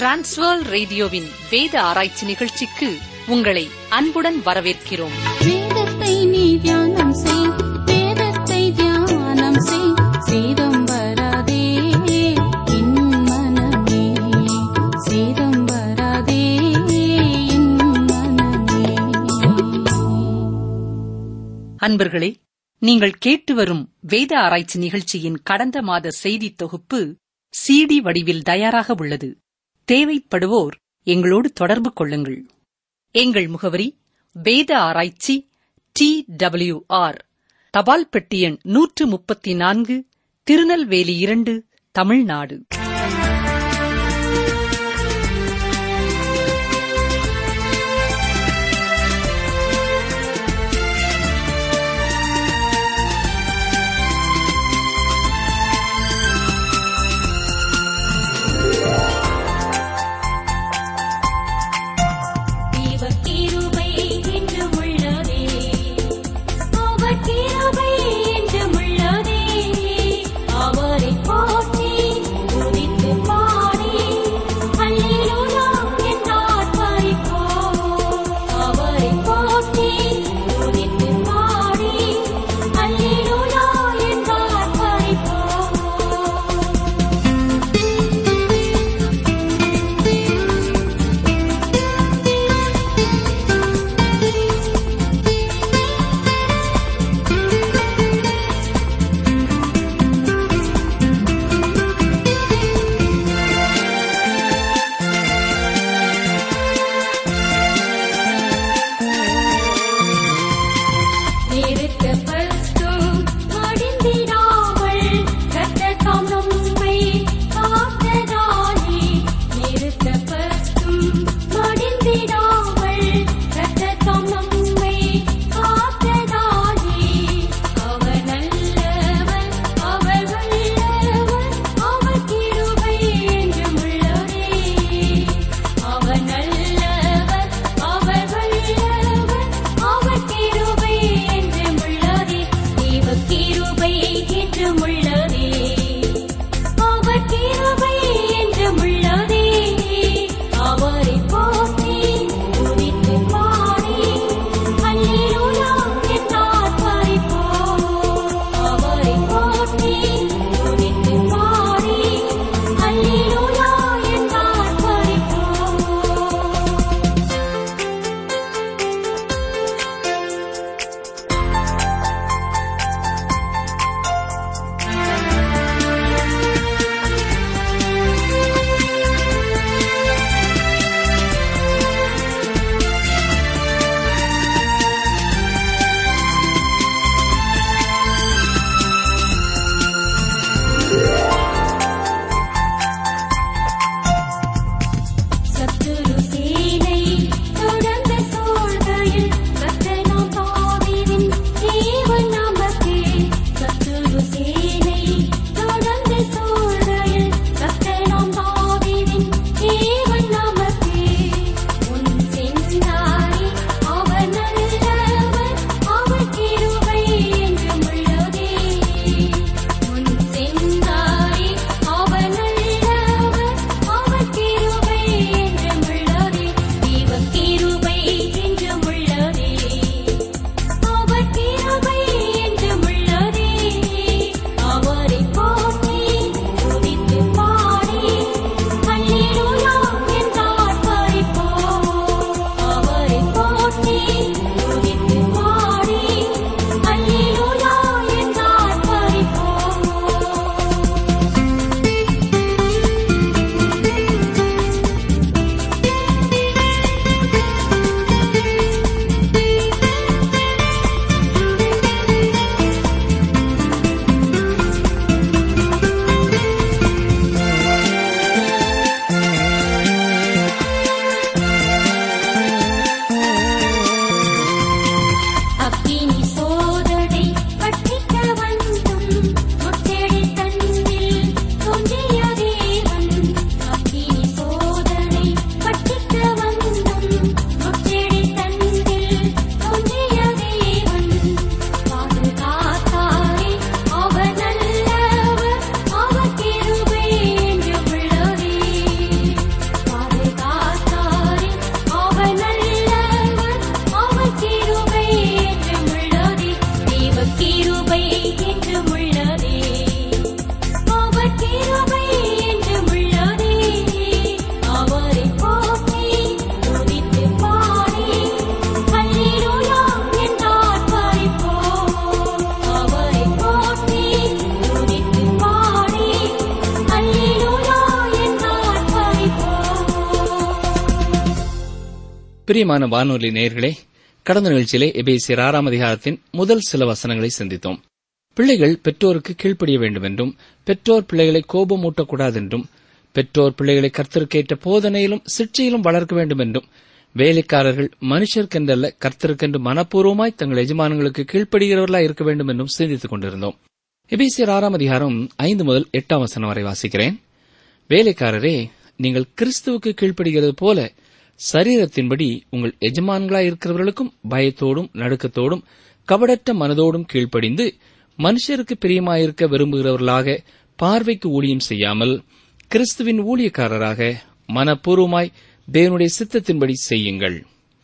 transfer ரேடியோவின் வேத ஆராய்ச்சி நிகழ்ச்சிக்கு உங்களை அன்புடன் வரவேற்கிறோம் வேதத்தை நீ தியானம் செய் வேதத்தை தியானம் செய் சேதம் வராதே என் மனமே சேதம் வராதே என் மனமே அன்பர்களே நீங்கள் கேட்டு வரும் வேத ஆராய்ச்சி நிகழ்ச்சியின் கடந்த மாத செய்தி தொகுப்பு சிடி வடிவில் தயாராக உள்ளது தேவைப்படுவோர் எங்களோடு தொடர்பு கொள்ளுங்கள் எங்கள் முகவரி வேத ஆராய்ச்சி டி டபிள்யூ ஆர் தபால் பெட்டி எண் நூற்று முப்பத்தி நான்கு திருநெல்வேலி இரண்டு தமிழ்நாடு தேவர் கிருபை என்றும் உள்ளதே அவர் கிருபை என்றும் உள்ளதே அவரை போற்றி துதித்திடுவோம் பிரியமான வானொலி நேயர்களே கடந்த நிகழ்ச்சியிலே எபேசியர் ஆறாம் அதிகாரத்தின் முதல் சில வசனங்களை சிந்தித்தோம் பிள்ளைகள் பெற்றோருக்கு கீழ்ப்படிய வேண்டும் என்றும் பெற்றோர் பிள்ளைகளை கோபமூட்டக்கூடாது என்றும் பெற்றோர் பிள்ளைகளை கர்த்தருக்கேற்ற போதனையிலும் சிற்சையிலும் வளர்க்க வேண்டும் என்றும் வேலைக்காரர்கள் மனுஷருக்கென்றல்ல கர்த்தருக்கென்று மனப்பூர்வமாய் தங்கள் எஜமானங்களுக்கு கீழ்ப்படுகிறவர்களாய் இருக்க வேண்டும் என்றும் சிந்தித்துக் கொண்டிருந்தோம் எபேசியர் ஆறாம் அதிகாரம் ஐந்து முதல் எட்டாம் வசனம் வரை வாசிக்கிறேன் வேலைக்காரரே நீங்கள் கிறிஸ்துவுக்கு கீழ்ப்படுகிறது போல சரீரத்தின்படி உங்கள் எஜமான்களாய் இருக்கிறவர்களுக்கும் பயத்தோடும் நடுக்கத்தோடும் கபடற்ற மனதோடும் கீழ்ப்படிந்து மனுஷருக்கு பிரியமாயிருக்க விரும்புகிறவர்களாக பார்வைக்கு ஊழியம் செய்யாமல் கிறிஸ்துவின் ஊழியக்காரராக மனப்பூர்வமாய் தேவனுடைய சித்தத்தின்படி செய்யுங்கள்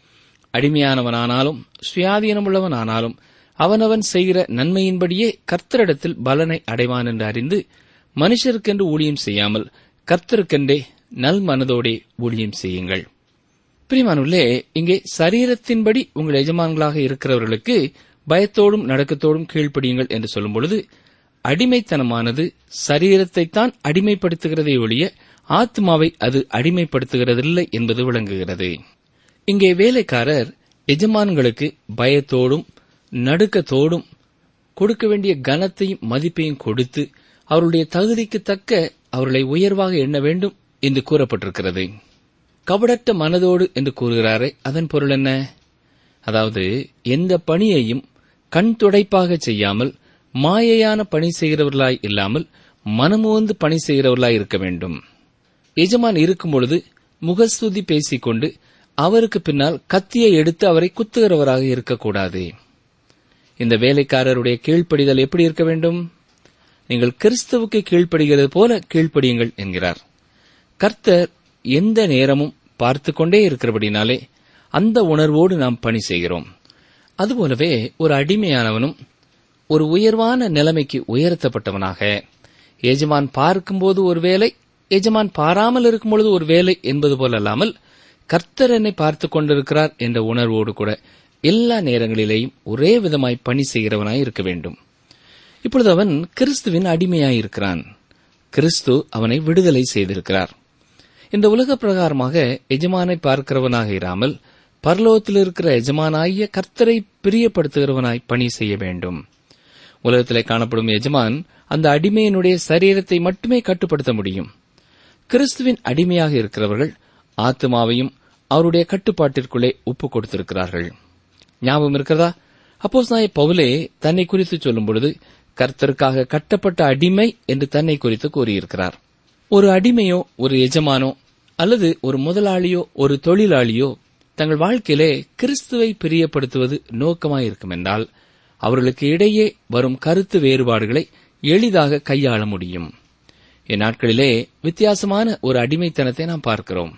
அடிமையானவனானாலும் சுயாதீனமுள்ளவனானாலும் அவனவன் செய்கிற நன்மையின்படியே கர்த்தரிடத்தில் பலனை அடைவான் என்று அறிந்து மனுஷருக்கென்று ஊழியம் செய்யாமல் கர்த்தருக்கென்றே நல் மனதோடே ஊழியம் செய்யுங்கள் பிரிமானுள்ளே இங்கே சரீரத்தின்படி உங்கள் எஜமான்களாக இருக்கிறவர்களுக்கு பயத்தோடும் நடக்கத்தோடும் கீழ்ப்படியுங்கள் என்று சொல்லும் பொழுது அடிமைத்தனமானது சரீரத்தைத்தான் அடிமைப்படுத்துகிறதை ஒழிய ஆத்மாவை அது அடிமைப்படுத்துகிறதில்லை என்பது விளங்குகிறது இங்கே வேலைக்காரர் எஜமான்களுக்கு பயத்தோடும் நடுக்கத்தோடும் கொடுக்க வேண்டிய கனத்தையும் மதிப்பையும் கொடுத்து அவருடைய தகுதிக்கு தக்க அவர்களை உயர்வாக எண்ண வேண்டும் என்று கூறப்பட்டிருக்கிறது கபடற்ற மனதோடு என்று கூறுகிறாரே அதன் பொருள் என்ன அதாவது எந்த பணியையும் கண் துடைப்பாக செய்யாமல் மாயையான பணி செய்கிறவர்களாய் இல்லாமல் மனமுவந்து பணி செய்கிறவர்களாய் இருக்க வேண்டும் எஜமான் இருக்கும் பொழுது முகஸ்துதி பேசிக்கொண்டு அவருக்கு பின்னால் கத்தியை எடுத்து அவரை குத்துகிறவராக இருக்கக்கூடாது இந்த வேலைக்காரருடைய கீழ்ப்படிதல் எப்படி இருக்க வேண்டும் நீங்கள் கிறிஸ்துவுக்கு கீழ்ப்படுகிறது போல கீழ்ப்படியுங்கள் என்கிறார் கர்த்தர் எந்த நேரமும் பார்த்து கொண்டே இருக்கிறபடினாலே அந்த உணர்வோடு நாம் பணி செய்கிறோம் அதுபோலவே ஒரு அடிமையானவனும் ஒரு உயர்வான நிலைமைக்கு உயர்த்தப்பட்டவனாக எஜமான் பார்க்கும்போது ஒரு வேலை எஜமான் பாராமல் இருக்கும் பொழுது ஒரு வேலை என்பது போல அல்லாமல் கர்த்தர் என்னை பார்த்து கொண்டிருக்கிறார் என்ற உணர்வோடு கூட எல்லா நேரங்களிலேயும் ஒரே விதமாய் பணி செய்கிறவனாய் இருக்க வேண்டும் இப்பொழுது அவன் கிறிஸ்துவின் அடிமையாயிருக்கிறான் கிறிஸ்து அவனை விடுதலை செய்திருக்கிறார் இந்த உலக பிரகாரமாக எஜமானை பார்க்கிறவனாக இராமல் பரலோகத்தில் இருக்கிற எஜமானாகிய கர்த்தரை பிரியப்படுத்துகிறவனாய் பணி செய்ய வேண்டும் உலகத்திலே காணப்படும் எஜமான் அந்த அடிமையினுடைய சரீரத்தை மட்டுமே கட்டுப்படுத்த முடியும் கிறிஸ்துவின் அடிமையாக இருக்கிறவர்கள் ஆத்மாவையும் அவருடைய கட்டுப்பாட்டிற்குள்ளே ஒப்பு கொடுத்திருக்கிறார்கள் ஞாபகம் இருக்கிறதா அப்போஸ் நாய பவுலே தன்னை குறித்து சொல்லும் பொழுது கர்த்தருக்காக கட்டப்பட்ட அடிமை என்று தன்னை குறித்து கூறியிருக்கிறார் ஒரு அடிமையோ ஒரு எஜமானோ அல்லது ஒரு முதலாளியோ ஒரு தொழிலாளியோ தங்கள் வாழ்க்கையிலே கிறிஸ்துவை பிரியப்படுத்துவது நோக்கமாயிருக்கும் என்றால் அவர்களுக்கு இடையே வரும் கருத்து வேறுபாடுகளை எளிதாக கையாள முடியும் இந்நாட்களிலே வித்தியாசமான ஒரு அடிமைத்தனத்தை நாம் பார்க்கிறோம்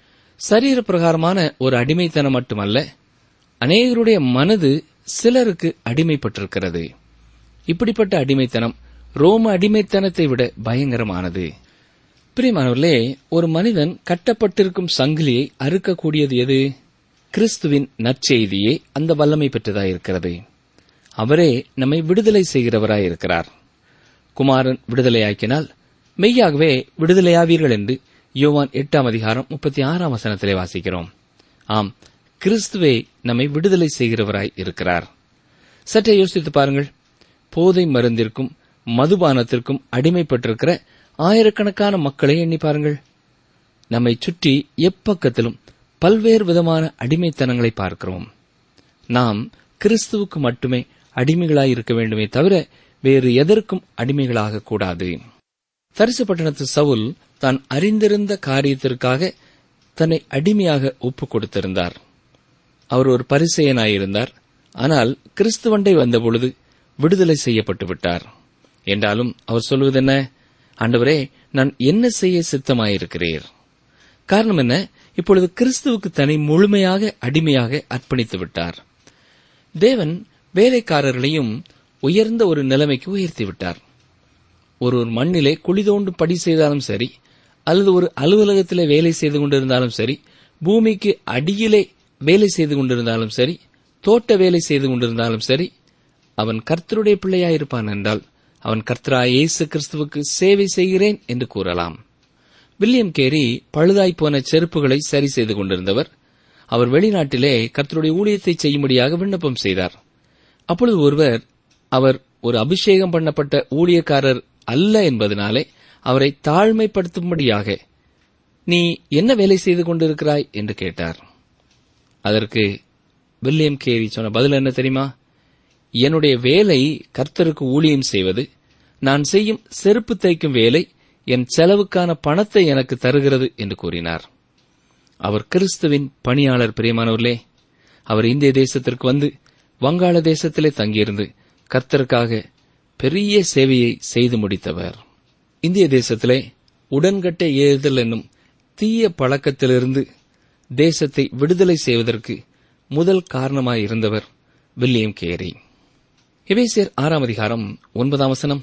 சரீர பிரகாரமான ஒரு அடிமைத்தனம் மட்டுமல்ல அநேகருடைய மனது சிலருக்கு அடிமைப்பட்டிருக்கிறது இப்படிப்பட்ட அடிமைத்தனம் ரோம அடிமைத்தனத்தை விட பயங்கரமானது பிரியமானவர்களே ஒரு மனிதன் கட்டப்பட்டிருக்கும் சங்கிலியை அறுக்கக்கூடியது எது கிறிஸ்துவின் நற்செய்தியே அந்த வல்லமை பெற்றதாயிருக்கிறது அவரே நம்மை விடுதலை செய்கிறவராயிருக்கிறார் குமாரன் விடுதலையாக்கினால் மெய்யாகவே விடுதலையாவீர்கள் என்று யோவான் எட்டாம் அதிகாரம் முப்பத்தி ஆறாம் வசனத்திலே வாசிக்கிறோம் ஆம் கிறிஸ்துவே நம்மை விடுதலை செய்கிறவராய் இருக்கிறார் சற்றே யோசித்து பாருங்கள் போதை மருந்திற்கும் மதுபானத்திற்கும் அடிமைப்பட்டிருக்கிற ஆயிரக்கணக்கான மக்களை எண்ணி பாருங்கள் நம்மை சுற்றி எப்பக்கத்திலும் பல்வேறு விதமான அடிமைத்தனங்களை பார்க்கிறோம் நாம் கிறிஸ்துவுக்கு மட்டுமே அடிமைகளாய் இருக்க வேண்டுமே தவிர வேறு எதற்கும் அடிமைகளாக கூடாது தரிசு பட்டணத்து சவுல் தான் அறிந்திருந்த காரியத்திற்காக தன்னை அடிமையாக ஒப்புக் கொடுத்திருந்தார் அவர் ஒரு பரிசெயனாயிருந்தார் ஆனால் கிறிஸ்துவண்டை வந்தபொழுது விடுதலை செய்யப்பட்டு விட்டார் என்றாலும் அவர் சொல்வது என்ன ஆண்டவரே நான் என்ன செய்ய சித்தமாயிருக்கிறீர் காரணம் என்ன இப்பொழுது கிறிஸ்துவுக்கு தன்னை முழுமையாக அடிமையாக அர்ப்பணித்து விட்டார் தேவன் வேலைக்காரர்களையும் உயர்ந்த ஒரு நிலைமைக்கு உயர்த்தி விட்டார் ஒரு ஒரு மண்ணிலே குழி தோண்டும் படி செய்தாலும் சரி அல்லது ஒரு அலுவலகத்திலே வேலை செய்து கொண்டிருந்தாலும் சரி பூமிக்கு அடியிலே வேலை செய்து கொண்டிருந்தாலும் சரி தோட்ட வேலை செய்து கொண்டிருந்தாலும் சரி அவன் கர்த்தருடைய பிள்ளையாயிருப்பான் என்றால் அவன் கர்த்தரா இயேசு கிறிஸ்துவுக்கு சேவை செய்கிறேன் என்று கூறலாம் வில்லியம் கேரி பழுதாய்ப் போன செருப்புகளை சரி செய்து கொண்டிருந்தவர் அவர் வெளிநாட்டிலே கர்த்தருடைய ஊழியத்தை செய்யும்படியாக விண்ணப்பம் செய்தார் அப்பொழுது ஒருவர் அவர் ஒரு அபிஷேகம் பண்ணப்பட்ட ஊழியக்காரர் அல்ல என்பதனாலே அவரை தாழ்மைப்படுத்தும்படியாக நீ என்ன வேலை செய்து கொண்டிருக்கிறாய் என்று கேட்டார் அதற்கு வில்லியம் கேரி சொன்ன பதில் என்ன தெரியுமா என்னுடைய வேலை கர்த்தருக்கு ஊழியம் செய்வது நான் செய்யும் செருப்பு தைக்கும் வேலை என் செலவுக்கான பணத்தை எனக்கு தருகிறது என்று கூறினார் அவர் கிறிஸ்துவின் பணியாளர் பிரியமானவர்களே அவர் இந்திய தேசத்திற்கு வந்து வங்காள தேசத்திலே தங்கியிருந்து கர்த்தருக்காக பெரிய சேவையை செய்து முடித்தவர் இந்திய தேசத்திலே உடன்கட்டை ஏறுதல் என்னும் தீய பழக்கத்திலிருந்து தேசத்தை விடுதலை செய்வதற்கு முதல் காரணமாய் இருந்தவர் வில்லியம் கேரி எபேசியர் ஆறாம் அதிகாரம் ஒன்பதாம் வசனம்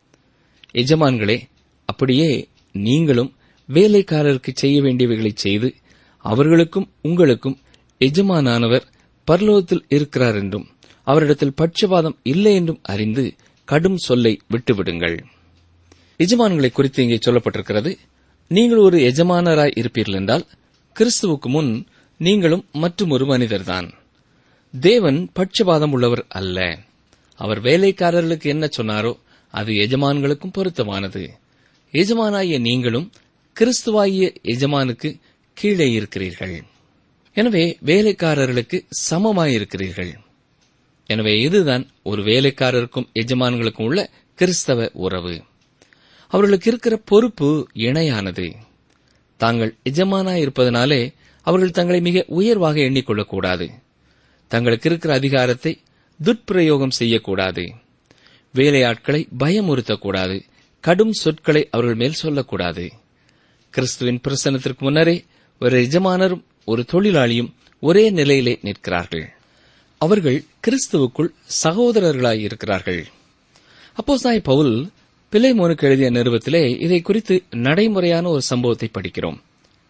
எஜமான்களே அப்படியே நீங்களும் வேலைக்காரருக்கு செய்ய வேண்டியவைகளை செய்து அவர்களுக்கும் உங்களுக்கும் எஜமானானவர் பரலோகத்தில் இருக்கிறார் என்றும் அவரிடத்தில் பட்சபாதம் இல்லை என்றும் அறிந்து கடும் சொல்லை விட்டுவிடுங்கள் எஜமான்களை குறித்து இங்கே சொல்லப்பட்டிருக்கிறது நீங்கள் ஒரு எஜமானராய் இருப்பீர்கள் என்றால் கிறிஸ்துவுக்கு முன் நீங்களும் மற்றும் ஒரு மனிதர்தான் தேவன் பட்சபாதம் உள்ளவர் அல்ல அவர் வேலைக்காரர்களுக்கு என்ன சொன்னாரோ அது எஜமான்களுக்கும் பொருத்தமானது எஜமானாகிய நீங்களும் கிறிஸ்துவாகிய எஜமானுக்கு கீழே இருக்கிறீர்கள் எனவே வேலைக்காரர்களுக்கு சமமாயிருக்கிறீர்கள் எனவே இதுதான் ஒரு வேலைக்காரருக்கும் எஜமான்களுக்கும் உள்ள கிறிஸ்தவ உறவு அவர்களுக்கு இருக்கிற பொறுப்பு இணையானது தாங்கள் எஜமானாயிருப்பதனாலே அவர்கள் தங்களை மிக உயர்வாக எண்ணிக்கொள்ளக்கூடாது தங்களுக்கு இருக்கிற அதிகாரத்தை துஷ்பிரயோகம் செய்யக்கூடாது வேலையாட்களை பயமுறுத்தக்கூடாது கடும் சொற்களை அவர்கள் மேல் சொல்லக்கூடாது கிறிஸ்துவின் பிரசனத்திற்கு முன்னரே ஒரு எஜமானரும் ஒரு தொழிலாளியும் ஒரே நிலையிலே நிற்கிறார்கள் அவர்கள் கிறிஸ்துவுக்குள் சகோதரர்களாய் இருக்கிறார்கள் அப்போஸ்தாய் பவுல் பிலைமோனுக்கு எழுதிய நிறுவத்திலே இதை குறித்து நடைமுறையான ஒரு சம்பவத்தை படிக்கிறோம்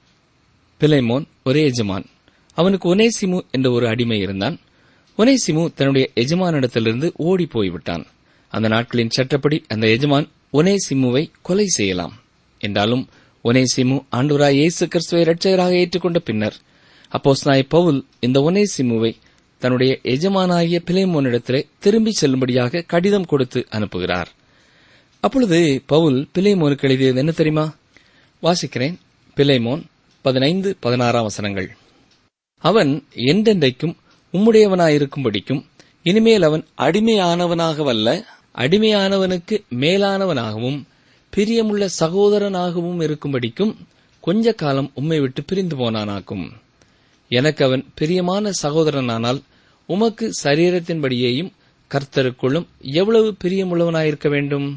பிலைமோன் ஒரே எஜமான் அவனுக்கு ஒனேசிமு என்ற ஒரு அடிமை இருந்தான் ஒனேசிமு தன்னுடைய எஜமானிடத்திலிருந்து ஓடி போய்விட்டான் அந்த நாட்களின் சட்டப்படி அந்த எஜமான் ஒனேசிமுவை கொலை செய்யலாம் என்றாலும் ஒனேசிமு ஆண்டவராய் இயேசு கிறிஸ்துவை இரட்சகராக ஏற்றுக்கொண்ட பின்னர் அப்போஸ்நாய் பவுல் இந்த ஒனேசிமுவை தன்னுடைய எஜமானாகிய பிலேமோனிடத்திலே திரும்பி செல்லும்படியாக கடிதம் கொடுத்து அனுப்புகிறார் அப்பொழுது பவுல் பிலேமோனுக்கு எழுதியது என்ன தெரியுமா வாசிக்கிறேன் பிலேமோன் பதினைந்து பதினாறாம் வசனங்கள் அவன் என்றென்றைக்கும் உம்முடையவனாயிருக்கும்படிக்கும் இனிமேல் அவன் அடிமையானவனாகவல்ல அடிமையானவனுக்கு மேலானவனாகவும் பிரியமுள்ள சகோதரனாகவும் இருக்கும்படிக்கும் கொஞ்ச காலம் உம்மை விட்டு பிரிந்து போனானாக்கும் எனக்கு அவன் பிரியமான சகோதரனானால் உமக்கு சரீரத்தின்படியேயும் கர்த்தருக்குள்ளும் எவ்வளவு பிரியமுள்ளவனாயிருக்க வேண்டும்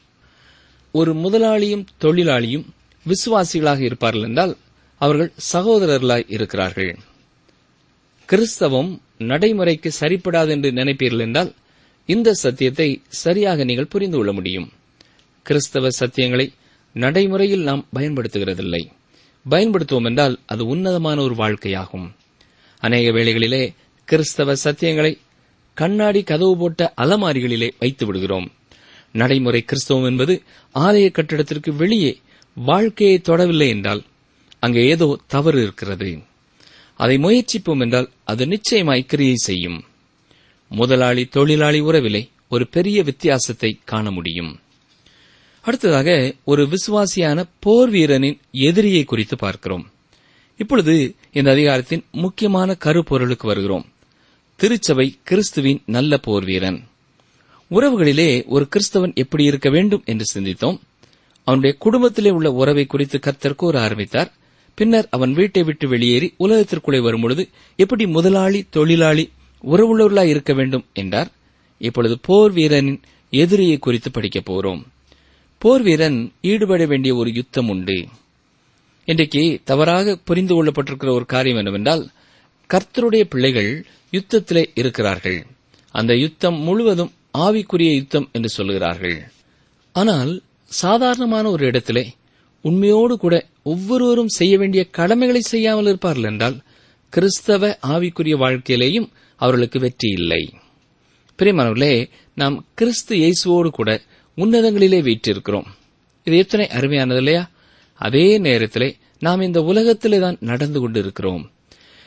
ஒரு முதலாளியும் தொழிலாளியும் விசுவாசிகளாக இருப்பார்கள் என்றால் அவர்கள் சகோதரர்களாய் இருக்கிறார்கள் கிறிஸ்தவம் நடைமுறைக்கு சரிப்படாது என்று நினைப்பீர்கள் என்றால் இந்த சத்தியத்தை சரியாக நீங்கள் புரிந்து கொள்ள முடியும் கிறிஸ்தவ சத்தியங்களை நடைமுறையில் நாம் பயன்படுத்துகிறதில்லை பயன்படுத்துவோம் என்றால் அது உன்னதமான ஒரு வாழ்க்கையாகும் அநேக வேளைகளிலே கிறிஸ்தவ சத்தியங்களை கண்ணாடி கதவு போட்ட அலமாரிகளிலே வைத்து விடுகிறோம் நடைமுறை கிறிஸ்தவம் என்பது ஆலய கட்டிடத்திற்கு வெளியே வாழ்க்கையை தொடவில்லை என்றால் அங்கே ஏதோ தவறு இருக்கிறது அதை முயற்சிப்போம் என்றால் அது நிச்சயமாய் கிரியை செய்யும் முதலாளி தொழிலாளி உறவிலே ஒரு பெரிய வித்தியாசத்தை காண முடியும் அடுத்ததாக ஒரு விசுவாசியான போர் வீரனின் எதிரியை குறித்து பார்க்கிறோம் இப்பொழுது இந்த அதிகாரத்தின் முக்கியமான கருப்பொருளுக்கு வருகிறோம் திருச்சபை கிறிஸ்துவின் நல்ல போர் வீரன் உறவுகளிலே ஒரு கிறிஸ்தவன் எப்படி இருக்க வேண்டும் என்று சிந்தித்தோம் அவனுடைய குடும்பத்திலே உள்ள உறவை குறித்து கர்த்தர் கூற ஆரம்பித்தார் பின்னர் அவன் வீட்டை விட்டு வெளியேறி உலகத்திற்குள்ளே வரும்பொழுது எப்படி முதலாளி தொழிலாளி உறவுள்ளவர்களாய் இருக்க வேண்டும் என்றார் இப்பொழுது போர் வீரனின் எதிரியை குறித்து படிக்கப் போகிறோம் போர் வீரன் ஈடுபட வேண்டிய ஒரு யுத்தம் உண்டு இன்றைக்கு தவறாக புரிந்து கொள்ளப்பட்டிருக்கிற ஒரு காரியம் என்னவென்றால் கர்த்தருடைய பிள்ளைகள் யுத்தத்திலே இருக்கிறார்கள் அந்த யுத்தம் முழுவதும் ஆவிக்குரிய யுத்தம் என்று சொல்லுகிறார்கள் ஆனால் சாதாரணமான ஒரு இடத்திலே உண்மையோடு கூட ஒவ்வொருவரும் செய்ய வேண்டிய கடமைகளை செய்யாமல் இருப்பார்கள் என்றால் கிறிஸ்தவ ஆவிக்குரிய வாழ்க்கையிலேயும் அவர்களுக்கு வெற்றி இல்லை பிரியமானவர்களே நாம் கிறிஸ்து இயேசுவோடு கூட உன்னதங்களிலே வீற்றிருக்கிறோம் இது எத்தனை அருமையானது இல்லையா அதே நேரத்திலே நாம் இந்த உலகத்திலே தான் நடந்து கொண்டிருக்கிறோம்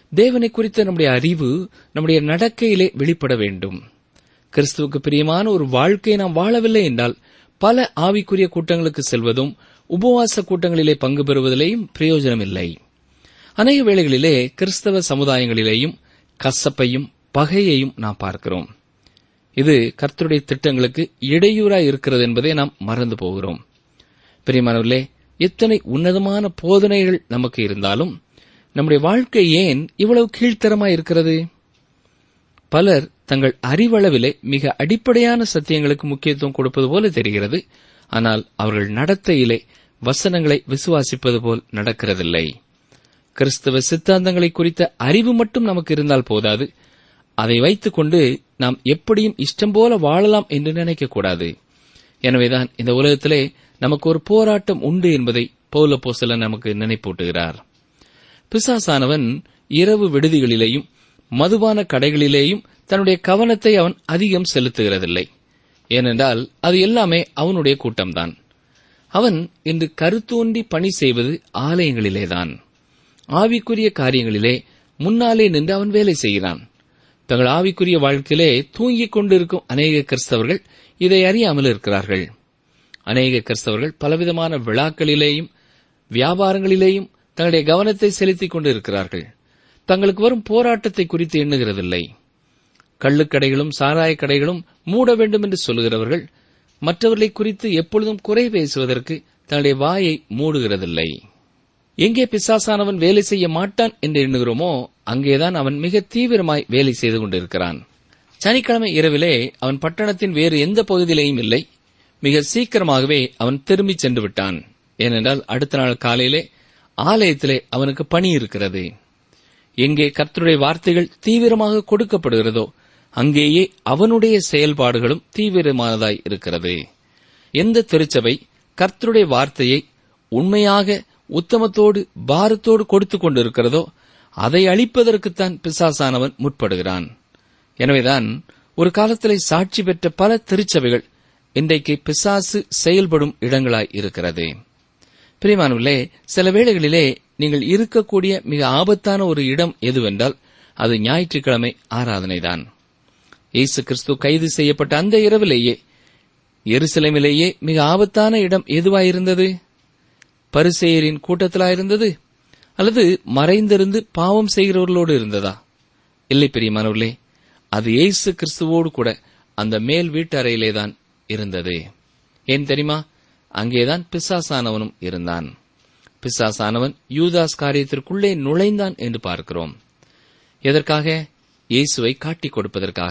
தேவனை குறித்த நம்முடைய அறிவு நம்முடைய நடக்கையிலே வெளிப்பட வேண்டும் கிறிஸ்துவுக்கு பிரியமான ஒரு வாழ்க்கையை நாம் வாழவில்லை என்றால் பல ஆவிக்குரிய கூட்டங்களுக்கு செல்வதும் உபவாச கூட்டங்களிலே பங்கு பெறுவதிலேயும் பிரயோஜனம் இல்லை அநேக வேளைகளிலே கிறிஸ்தவ சமுதாயங்களிலேயும் கசப்பையும் பகையையும் நாம் பார்க்கிறோம் இது கர்த்தருடைய திட்டங்களுக்கு இடையூறாய் இருக்கிறது என்பதை நாம் மறந்து போகிறோம் பிரியமானவர்களே எத்தனை உன்னதமான போதனைகள் நமக்கு இருந்தாலும் நம்முடைய வாழ்க்கை ஏன் இவ்வளவு கீழ்த்தரமாய் இருக்கிறது பலர் தங்கள் அறிவளவிலே மிக அடிப்படையான சத்தியங்களுக்கு முக்கியத்துவம் கொடுப்பது போல தெரிகிறது ஆனால் அவர்கள் நடத்தையிலே வசனங்களை விசுவாசிப்பது போல் நடக்கிறதில்லை கிறிஸ்தவ சித்தாந்தங்களை குறித்த அறிவு மட்டும் நமக்கு இருந்தால் போதாது அதை வைத்துக்கொண்டு நாம் எப்படியும் இஷ்டம் போல வாழலாம் என்று நினைக்கக்கூடாது எனவேதான் இந்த உலகத்திலே நமக்கு ஒரு போராட்டம் உண்டு என்பதை பௌலப்போஸ்தலன் நமக்கு நினைப்பூட்டுகிறார் பிசாசானவன் இரவு விடுதிகளிலேயும் மதுபான கடைகளிலேயும் தன்னுடைய கவனத்தை அவன் அதிகம் செலுத்துகிறதில்லை ஏனென்றால் அது எல்லாமே அவனுடைய கூட்டம்தான் அவன் இன்று கருத்தோண்டி பணி செய்வது ஆலயங்களிலேதான் ஆவிக்குரிய காரியங்களிலே முன்னாலே நின்று அவன் வேலை செய்கிறான் தங்கள் ஆவிக்குரிய வாழ்க்கையிலே தூங்கிக் கொண்டிருக்கும் அநேக கிறிஸ்தவர்கள் இதை அறியாமல் இருக்கிறார்கள் அநேக கிறிஸ்தவர்கள் பலவிதமான விழாக்களிலேயும் வியாபாரங்களிலேயும் தங்களுடைய கவனத்தை செலுத்திக் கொண்டிருக்கிறார்கள் தங்களுக்கு வரும் போராட்டத்தை குறித்து எண்ணுகிறதில்லை கள்ளுக்கடைகளும் சாராயக் கடைகளும் மூட வேண்டும் என்று சொல்லுகிறவர்கள் மற்றவர்களை குறித்து எப்பொழுதும் குறை பேசுவதற்கு தன்னுடைய வாயை மூடுகிறதில்லை எங்கே பிசாசானவன் வேலை செய்ய மாட்டான் என்று எண்ணுகிறோமோ அங்கேதான் அவன் மிக தீவிரமாய் வேலை செய்து கொண்டிருக்கிறான் சனிக்கிழமை இரவிலே அவன் பட்டணத்தின் வேறு எந்த பகுதியிலேயும் இல்லை மிக சீக்கிரமாகவே அவன் திரும்பி சென்று விட்டான் ஏனென்றால் அடுத்த நாள் காலையிலே ஆலயத்திலே அவனுக்கு பணி இருக்கிறது எங்கே கர்த்தருடைய வார்த்தைகள் தீவிரமாக கொடுக்கப்படுகிறதோ அங்கேயே அவனுடைய செயல்பாடுகளும் தீவிரமானதாய் இருக்கிறது எந்த திருச்சபை கர்த்தருடைய வார்த்தையை உண்மையாக உத்தமத்தோடு பாரத்தோடு கொடுத்துக் கொண்டிருக்கிறதோ அதை அழிப்பதற்குத்தான் பிசாசானவன் முற்படுகிறான் எனவேதான் ஒரு காலத்திலே சாட்சி பெற்ற பல திருச்சபைகள் இன்றைக்கு பிசாசு செயல்படும் இடங்களாய் இருக்கிறது பிரியமானவர்களே சில வேளைகளிலே நீங்கள் இருக்கக்கூடிய மிக ஆபத்தான ஒரு இடம் எதுவென்றால் அது ஞாயிற்றுக்கிழமை ஆராதனைதான் இயேசு கிறிஸ்து கைது செய்யப்பட்ட அந்த இரவிலேயே எருசலேமிலேயே மிக ஆபத்தான இடம் எதுவாயிருந்தது பரிசெயரின் கூட்டத்திலாயிருந்தது அல்லது மறைந்திருந்து பாவம் செய்கிறவர்களோடு இருந்ததா இல்லை பிரியமானவர்களே அது இயேசு கிறிஸ்துவோடு கூட அந்த மேல் வீட்டு அறையிலேதான் இருந்தது ஏன் தெரியுமா அங்கேதான் பிசாசானவனும் இருந்தான் பிசாசானவன் யூதாஸ் காரியத்திற்குள்ளே நுழைந்தான் என்று பார்க்கிறோம் எதற்காக இயேசுவை காட்டிக் கொடுப்பதற்காக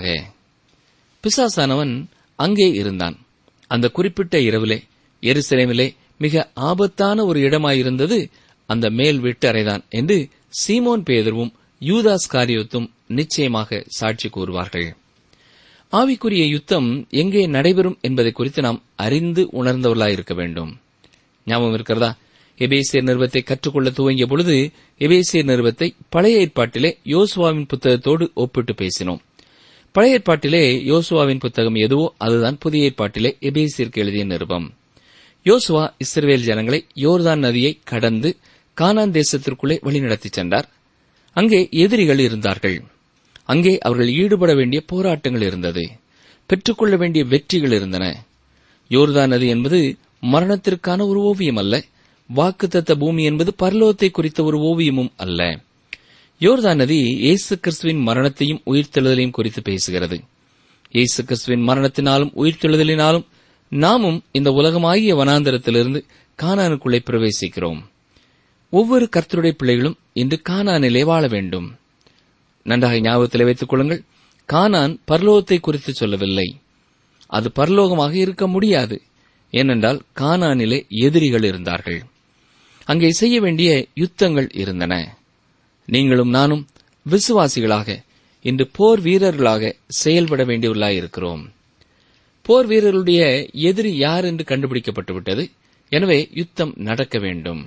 பிசாசானவன் அங்கே இருந்தான் அந்த குறிப்பிட்ட இரவிலே எருசலேமிலே மிக ஆபத்தான ஒரு இடமாயிருந்தது அந்த மேல் வீட்டு அறைதான் என்று சீமோன் பேதர்வும் யூதாஸ் காரியத்தும் நிச்சயமாக சாட்சி கூறுவார்கள் ஆவிக்குரிய யுத்தம் எங்கே நடைபெறும் என்பதை குறித்து நாம் அறிந்து உணர்ந்தவர்களாயிருக்க வேண்டும் ஞாபகம் இருக்கிறதா எபேசியர் நிறுவத்தை கற்றுக்கொள்ள துவங்கிய பொழுது எபேசியர் நிறுவத்தை பழைய ஏற்பாட்டிலே யோசுவாவின் புத்தகத்தோடு ஒப்பிட்டு பேசினோம் பழைய ஏற்பாட்டிலே யோசுவாவின் புத்தகம் எதுவோ அதுதான் புதிய ஏற்பாட்டிலே எபேசியருக்கு எழுதிய நிருபம் யோசுவா இஸ்ரவேல் ஜனங்களை யோர்தான் நதியை கடந்து கானான் தேசத்திற்குள்ளே வழிநடத்திச் சென்றார் அங்கே எதிரிகள் இருந்தார்கள் அங்கே அவர்கள் ஈடுபட வேண்டிய போராட்டங்கள் இருந்தது பெற்றுக்கொள்ள வேண்டிய வெற்றிகள் இருந்தன யோர்தான் நதி என்பது மரணத்திற்கான ஒரு ஓவியம் அல்ல வாக்குத்தத்த பூமி என்பது பரலோகத்தை குறித்த ஒரு ஓவியமும் அல்ல யோர்தான் நதி இயேசு கிறிஸ்துவின் மரணத்தையும் உயிர்த்தெழுதலையும் குறித்து பேசுகிறது இயேசு கிறிஸ்துவின் மரணத்தினாலும் உயிர்த்தெழுதலினாலும் நாமும் இந்த உலகமாகிய வனாந்தரத்திலிருந்து கானானுக்குள்ளே பிரவேசிக்கிறோம் ஒவ்வொரு கர்த்தருடைய பிள்ளைகளும் இன்று கானானிலே வாழ வேண்டும் நன்றாக ஞாபகத்தில் வைத்துக் கொள்ளுங்கள் கானான் பரலோகத்தை குறித்து சொல்லவில்லை அது பரலோகமாக இருக்க முடியாது ஏனென்றால் கானானிலே எதிரிகள் இருந்தார்கள் அங்கே செய்ய வேண்டிய யுத்தங்கள் இருந்தன நீங்களும் நானும் விசுவாசிகளாக இன்று போர் வீரர்களாக செயல்பட வேண்டியவர்களாயிருக்கிறோம் போர் வீரர்களுடைய எதிரி யார் என்று கண்டுபிடிக்கப்பட்டு விட்டது எனவே யுத்தம் நடக்க வேண்டும்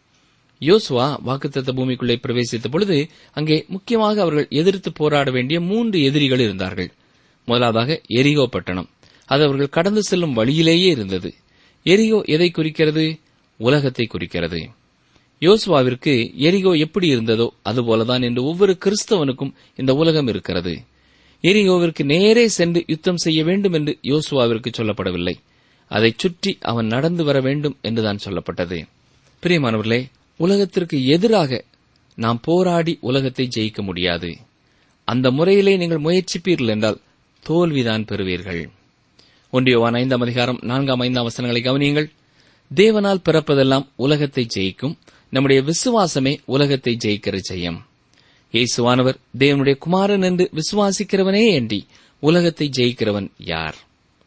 யோசுவா வாக்குத்தத்த பூமிக்குள்ளே பிரவேசித்த பொழுது அங்கே முக்கியமாக அவர்கள் எதிர்த்து போராட வேண்டிய மூன்று எதிரிகள் இருந்தார்கள் முதலாவதாக எரிகோ பட்டணம் அது அவர்கள் கடந்து செல்லும் வழியிலேயே இருந்தது எரிகோ எதை குறிக்கிறது உலகத்தை குறிக்கிறது யோசுவாவிற்கு எரிகோ எப்படி இருந்ததோ அதுபோலதான் என்று ஒவ்வொரு கிறிஸ்தவனுக்கும் இந்த உலகம் இருக்கிறது எரிகோவிற்கு நேரே சென்று யுத்தம் செய்ய வேண்டும் என்று யோசுவாவிற்கு சொல்லப்படவில்லை அதைச் சுற்றி அவன் நடந்து வர வேண்டும் என்றுதான் சொல்லப்பட்டது பிரியமானவர்களே உலகத்திற்கு எதிராக நாம் போராடி உலகத்தை ஜெயிக்க முடியாது அந்த முறையிலே நீங்கள் முயற்சிப்பீர்கள் என்றால் தோல்விதான் பெறுவீர்கள் ஒன்றியவான் ஐந்தாம் அதிகாரம் நான்காம் ஐந்தாம் வசனங்களை கவனியுங்கள் தேவனால் பிறப்பதெல்லாம் உலகத்தை ஜெயிக்கும் நம்முடைய விசுவாசமே உலகத்தை ஜெயிக்கிற ஜெயம் இயேசுவானவர் தேவனுடைய குமாரன் என்று விசுவாசிக்கிறவனே அன்றி உலகத்தை ஜெயிக்கிறவன் யார்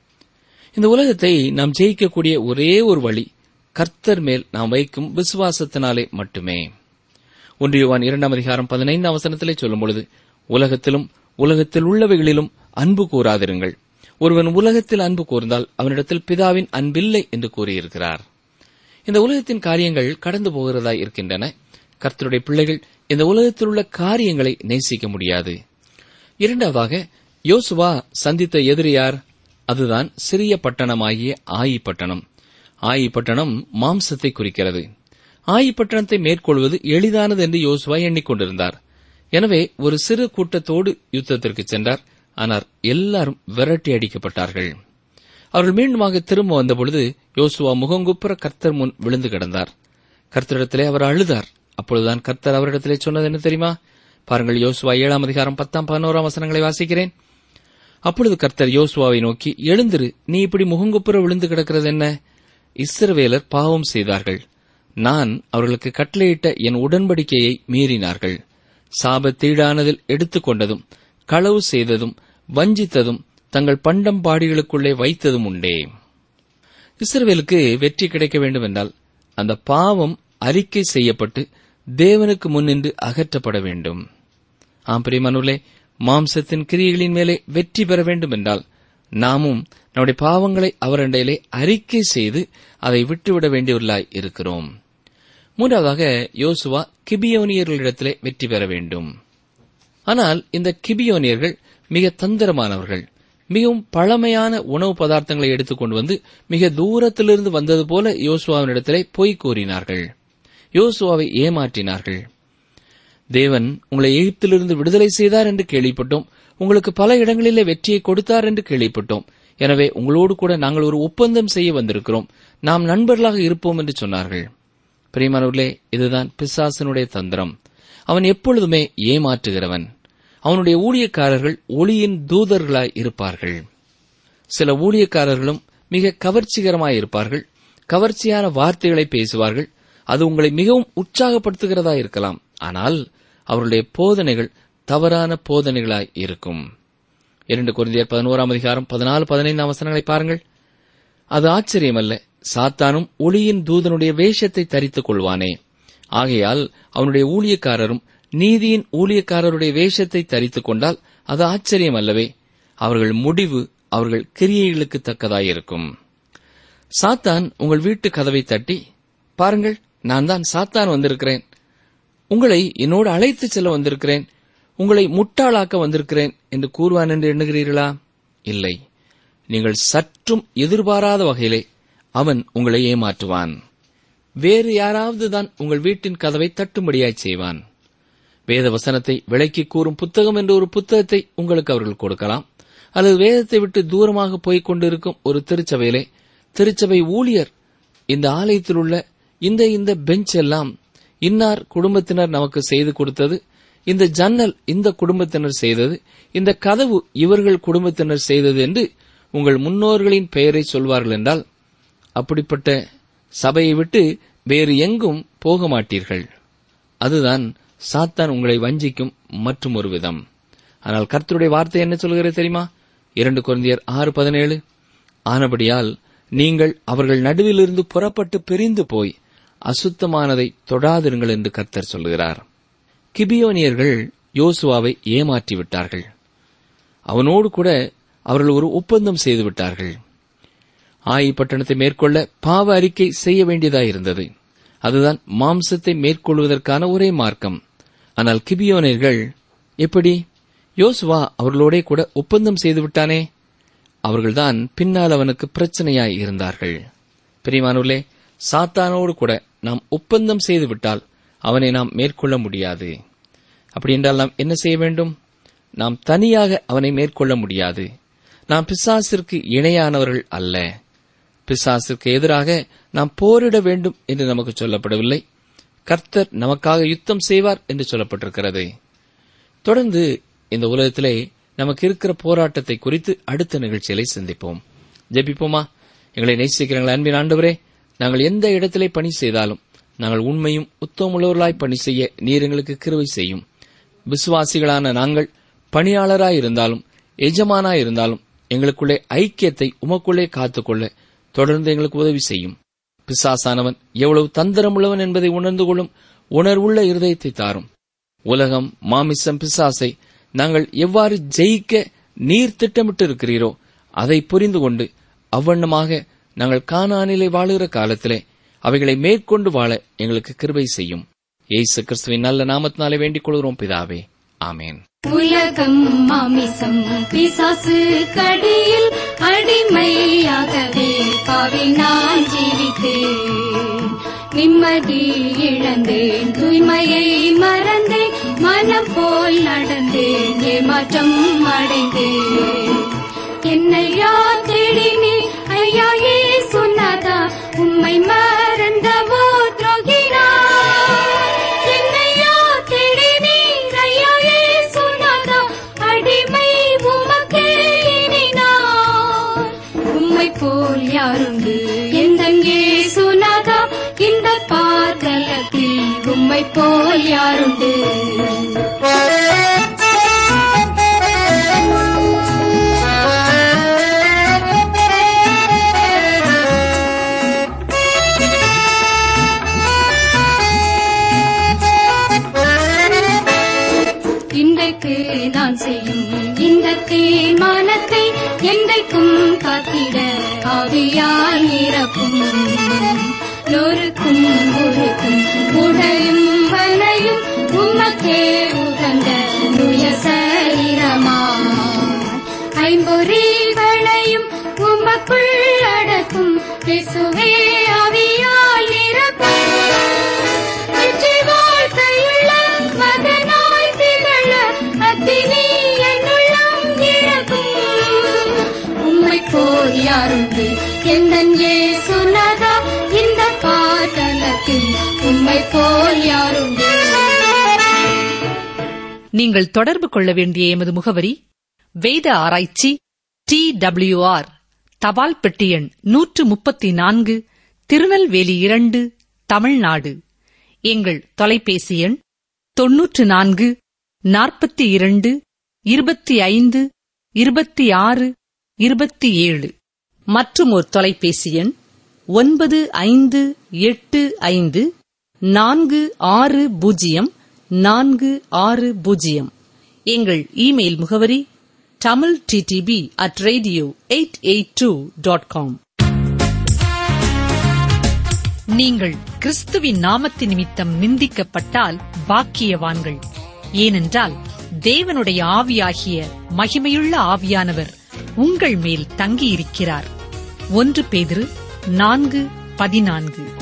இந்த உலகத்தை நாம் ஜெயிக்கக்கூடிய ஒரே ஒரு வழி கர்த்தர் மேல் நாம் வைக்கும் விசுவாசத்தினாலே மட்டுமே ஒன்றியவான் இரண்டாம் அதிகாரம் பதினைந்தாம் வசனத்திலே சொல்லும் பொழுது உலகத்திலும் உலகத்தில் உள்ளவைகளிலும் அன்பு கூறாதிருங்கள் ஒருவன் உலகத்தில் அன்பு கூர்ந்தால் அவனிடத்தில் பிதாவின் அன்பில்லை என்று கூறியிருக்கிறார் இந்த உலகத்தின் காரியங்கள் கடந்து போகிறதாய் இருக்கின்றன கர்த்தருடைய பிள்ளைகள் இந்த உலகத்தில் உள்ள காரியங்களை நேசிக்க முடியாது இரண்டாவதாக யோசுவா சந்தித்த எதிரி யார் அதுதான் சிறிய பட்டணமாகிய ஆயி பட்டணம் ஆயி பட்டணம் மாம்சத்தை குறிக்கிறது ஆயி பட்டணத்தை மேற்கொள்வது எளிதானது என்று யோசுவா எண்ணிக்கொண்டிருந்தார் எனவே ஒரு சிறு கூட்டத்தோடு யுத்தத்திற்கு சென்றார் ஆனால் எல்லாரும் விரட்டி அடிக்கப்பட்டார்கள் அவர்கள் மீண்டுமாக திரும்ப வந்தபொழுது யோசுவா முகங்குப்புற கர்த்தர் முன் விழுந்து கிடந்தார் கர்த்தரிடத்திலே அவர் அழுதார் அப்பொழுதுதான் கர்த்தர் அவரிடத்திலே சொன்னது என்ன தெரியுமா பாருங்கள் யோசுவா ஏழாம் அதிகாரம் பத்தாம் பதினோராம் வசனங்களை வாசிக்கிறேன் அப்பொழுது கர்த்தர் யோசுவாவை நோக்கி எழுந்திரு நீ இப்படி முகங்குப்புற விழுந்து கிடக்கிறது என்ன இஸ்ரவேலர் பாவம் செய்தார்கள் நான் அவர்களுக்கு கட்டளையிட்ட என் உடன்படிக்கையை மீறினார்கள் சாபத்தீடானதில் எடுத்துக்கொண்டதும் களவு செய்ததும் வஞ்சித்ததும் தங்கள் பண்டம் பாடிகளுக்குள்ளே வைத்ததும் உண்டே இஸ்ரவேலுக்கு வெற்றி கிடைக்க வேண்டும் என்றால் அந்த பாவம் அறிக்கை செய்யப்பட்டு தேவனுக்கு முன்னின்று அகற்றப்பட வேண்டும் ஆம் பிரியமானுள்ளே மாம்சத்தின் கிரியைகளின் மேலே வெற்றி பெற வேண்டும் என்றால் நாமும் நம்முடைய பாவங்களை அவரண்டையிலே அறிக்கை செய்து அதை விட்டுவிட வேண்டியவர்களாய் இருக்கிறோம் மூன்றாவதாக யோசுவா கிபியோனியர்களிடத்திலே வெற்றி பெற வேண்டும் ஆனால் இந்த கிபியோனியர்கள் மிக தந்திரமானவர்கள் மிகவும் பழமையான உணவு பதார்த்தங்களை எடுத்துக்கொண்டு வந்து மிக தூரத்திலிருந்து வந்தது போல யோசுவாவினிடத்திலே பொய் கூறினார்கள் யோசுவாவை ஏமாற்றினார்கள் தேவன் உங்களை எகிப்திலிருந்து விடுதலை செய்தார் என்று கேள்விப்பட்டோம் உங்களுக்கு பல இடங்களிலே வெற்றியை கொடுத்தார் என்று கேள்விப்பட்டோம் எனவே உங்களோடு கூட நாங்கள் ஒரு ஒப்பந்தம் செய்ய வந்திருக்கிறோம் நாம் நண்பர்களாக இருப்போம் என்று சொன்னார்கள் பிரியமானவர்களே இதுதான் பிசாசனுடைய தந்திரம் அவன் எப்பொழுதுமே ஏமாற்றுகிறவன் அவனுடைய ஊழியக்காரர்கள் ஒளியின் தூதர்களாய் இருப்பார்கள் சில ஊழியக்காரர்களும் மிக கவர்ச்சிகரமாய் இருப்பார்கள் கவர்ச்சியான வார்த்தைகளை பேசுவார்கள் அது உங்களை மிகவும் உற்சாகப்படுத்துகிறதா இருக்கலாம் ஆனால் அவருடைய போதனைகள் தவறான போதனைகளாய் இருக்கும் இரண்டு குருந்தியர் பதினோராம் அதிகாரம் பதினாலு பதினைந்தாம் வசனங்களை பாருங்கள் அது ஆச்சரியமல்ல சாத்தானும் ஒளியின் தூதனுடைய வேஷத்தை தரித்துக் கொள்வானே ஆகையால் அவனுடைய ஊழியக்காரரும் நீதியின் ஊழியக்காரருடைய வேஷத்தை தரித்துக் கொண்டால் அது ஆச்சரியம் அல்லவே அவர்கள் முடிவு அவர்கள் கிரியைகளுக்கு தக்கதாயிருக்கும் சாத்தான் உங்கள் வீட்டு கதவை தட்டி பாருங்கள் நான் தான் சாத்தான் வந்திருக்கிறேன் உங்களை என்னோடு அழைத்துச் செல்ல வந்திருக்கிறேன் உங்களை முட்டாளாக்க வந்திருக்கிறேன் என்று கூறுவான் என்று எண்ணுகிறீர்களா இல்லை நீங்கள் சற்றும் எதிர்பாராத வகையிலே அவன் உங்களை ஏமாற்றுவான் வேறு யாராவது தான் உங்கள் வீட்டின் கதவை தட்டும்படியாய் செய்வான் வேத வசனத்தை விளக்கி கூறும் புத்தகம் என்ற ஒரு புத்தகத்தை உங்களுக்கு அவர்கள் கொடுக்கலாம் அல்லது வேதத்தை விட்டு தூரமாக போய்க் கொண்டிருக்கும் ஒரு திருச்சபையிலே திருச்சபை ஊழியர் இந்த ஆலயத்தில் உள்ள இந்த இந்த பெஞ்ச் எல்லாம் இன்னார் குடும்பத்தினர் நமக்கு செய்து கொடுத்தது இந்த ஜன்னல் இந்த குடும்பத்தினர் செய்தது இந்த கதவு இவர்கள் குடும்பத்தினர் செய்தது என்று உங்கள் முன்னோர்களின் பெயரை சொல்வார்கள் என்றால் அப்படிப்பட்ட சபையை விட்டு வேறு எங்கும் போக மாட்டீர்கள் அதுதான் சாத்தான் உங்களை வஞ்சிக்கும் மற்றும் ஒரு விதம் ஆனால் கர்த்தருடைய வார்த்தை என்ன சொல்கிறது தெரியுமா இரண்டு குழந்தையர் ஆறு பதினேழு ஆனபடியால் நீங்கள் அவர்கள் நடுவிலிருந்து புறப்பட்டு பிரிந்து போய் அசுத்தமானதை தொடாதிருங்கள் என்று கர்த்தர் சொல்கிறார் கிபியோனியர்கள் யோசுவாவை ஏமாற்றி விட்டார்கள் அவனோடு கூட அவர்கள் ஒரு ஒப்பந்தம் செய்து விட்டார்கள் ஆயி பட்டணத்தை மேற்கொள்ள பாவ அறிக்கை செய்ய வேண்டியதாயிருந்தது அதுதான் மாம்சத்தை மேற்கொள்வதற்கான ஒரே மார்க்கம் ஆனால் கிபியோனியர்கள் எப்படி யோசுவா அவர்களோடே கூட ஒப்பந்தம் செய்து விட்டானே அவர்கள்தான் பின்னால் அவனுக்கு பிரச்சனையாய் இருந்தார்கள் பிரிமானுள்ளே சாத்தானோடு கூட நாம் ஒப்பந்தம் செய்துவிட்டால் அவனை நாம் மேற்கொள்ள முடியாது அப்படி என்றால் நாம் என்ன செய்ய வேண்டும் நாம் தனியாக அவனை மேற்கொள்ள முடியாது நாம் பிசாசிற்கு இணையானவர்கள் அல்ல பிசாசிற்கு எதிராக நாம் போரிட வேண்டும் என்று நமக்கு சொல்லப்படவில்லை கர்த்தர் நமக்காக யுத்தம் செய்வார் என்று சொல்லப்பட்டிருக்கிறது தொடர்ந்து இந்த உலகத்திலே நமக்கு இருக்கிற போராட்டத்தை குறித்து அடுத்த நிகழ்ச்சிகளை சிந்திப்போம் ஜெபிப்போமா எங்களை நேசிக்கிறீங்களா அன்பின் ஆண்டவரே நாங்கள் எந்த இடத்திலே பணி செய்தாலும் நாங்கள் உண்மையும் உத்தமுள்ளவர்களாய் பணி செய்ய நீர் எங்களுக்கு கிருவை செய்யும் விசுவாசிகளான நாங்கள் பணியாளராய் இருந்தாலும் எஜமானாய் இருந்தாலும் எங்களுக்குள்ளே ஐக்கியத்தை உமக்குள்ளே காத்துக்கொள்ள தொடர்ந்து எங்களுக்கு உதவி செய்யும் பிசாசானவன் எவ்வளவு தந்திரமுள்ளவன் என்பதை உணர்ந்து கொள்ளும் உணர்வுள்ள இருதயத்தை தாரும் உலகம் மாமிசம் பிசாசை நாங்கள் எவ்வாறு ஜெயிக்க நீர் திட்டமிட்டு இருக்கிறீரோ அதை புரிந்து கொண்டு அவ்வண்ணமாக நாங்கள் கானானிலே வாழுகிற காலத்திலே அவைகளை மேற்கொண்டு வாழ எங்களுக்கு கிருபை செய்யும் இயேசு கிறிஸ்துவின் நல்ல நாமத்தினாலே வேண்டிக் கொள்கிறோம் பிதாவே ஆமேன் உலகம் மாமிசம் பிசாசு கடியில் அடிமையாகவே பாவி நான் ஜீவித்தேன் நிம்மதி இழந்தேன் தூய்மையை மறந்தேன் மனம் போல் நடந்தேன் ஏமாற்றம் அடைந்தேன் என்னையா தேடினே ஐயா ஏ சொன்னாதா உம்மை மறந்தவோ துரோகினா என்னையா தேடினீர் ஐயா ஏ சொன்னாதா அடிமை உமக்கே இனினார் உம்மை போல் யாருண்டு எந்தங்கே சொன்னாதா இந்த பார்க்கலத்தில் உம்மை போல் யாருண்டு இன்றைக்கு நான் செய்யும் இந்த தீர்மானத்தை என்றைக்கும் காத்திட ஆவியால் நிரப்பும் நொறுக்கும் உருக்கும் உடையும் வலையும் உமக்கே உகந்த நுய சரீரமா ஐம்பொறிகளையும் உமக்குள் அடக்கும் இயேசுவே ஆவியால் நிரப்பும் வெற்றி வாழ்க்கையுள்ள மகனாய் திகழ அத்தினி என்னுள்ளம் இறக்கும் உம்மை போல் யாருண்டு எந்தன் ஏசுனதா இந்த பாதலத்தில் உம்மை போல் யாருண்டு நீங்கள் தொடர்பு கொள்ள வேண்டிய எமது முகவரி வேத ஆராய்ச்சி டி டபிள்யூஆர் தபால் பெட்டி எண் நூற்று முப்பத்தி நான்கு திருநெல்வேலி இரண்டு தமிழ்நாடு எங்கள் தொலைபேசி எண் தொன்னூற்று நான்கு நாற்பத்தி இரண்டு இருபத்தி ஐந்து இருபத்தி ஆறு இருபத்தி ஏழு மற்றும் ஒரு தொலைபேசி எண் ஒன்பது ஐந்து எட்டு ஐந்து நான்கு ஆறு பூஜ்ஜியம் நான்கு ஆறு பூஜ்ஜியம் எங்கள் இமெயில் முகவரி Tamil DTP at radio eight eight two dot com நீங்கள் கிறிஸ்துவின் நாமத்து நிமித்தம் நிந்திக்கப்பட்டால் பாக்கியவான்கள் ஏனென்றால் தேவனுடைய ஆவியாகிய மகிமையுள்ள ஆவியானவர் உங்கள் மேல் தங்கியிருக்கிறார் ஒன்று பேதிரு நான்கு பதினான்கு